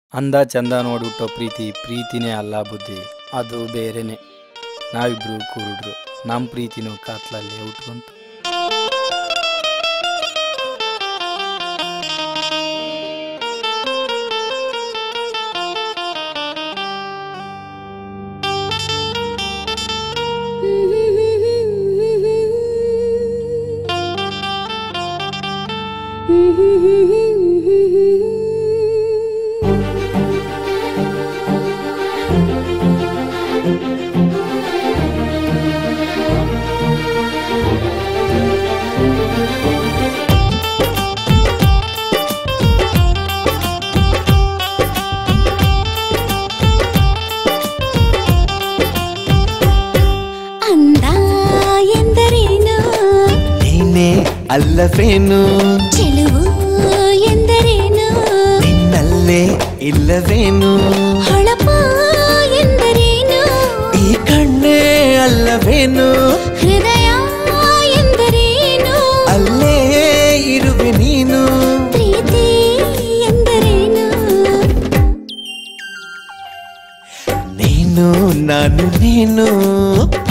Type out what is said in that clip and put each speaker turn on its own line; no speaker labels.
ಅಂದ ಚಂದ ನೋಡ್ಬಿಟ್ಟೋ ಪ್ರೀತಿ ಪ್ರೀತಿನೇ ಅಲ್ಲ ಬುದ್ಧಿ ಅದು ಬೇರೆನೆ ನಾವಿಬ್ರು ಕುರುಡ್ರು ನಮ್ಮ ಪ್ರೀತಿನೂ ಕಾತ್ಲಲ್ಲೇ ಉಟ್ಕೊಂತು
ಅಂದ ಎಂದರೇನು
ನೀನೇ ಅಲ್ಲವೇನು
ಚೆಲುವು ಎಂದರೇನು
ನಿನ್ನಲ್ಲೇ ಇಲ್ಲವೇನು
ಹೊಳಪ ಎಂದರೇನು
ಈ ಕಣ್ಣೇ ಅಲ್ಲವೇನು
ಹೃದಯ ಎಂದರೇನು
ಅಲ್ಲೇ ಇರುವೆ ನೀನು
ಪ್ರೀತಿ ಎಂದರೇನು
ನೀನು ನಾನು ನೀನು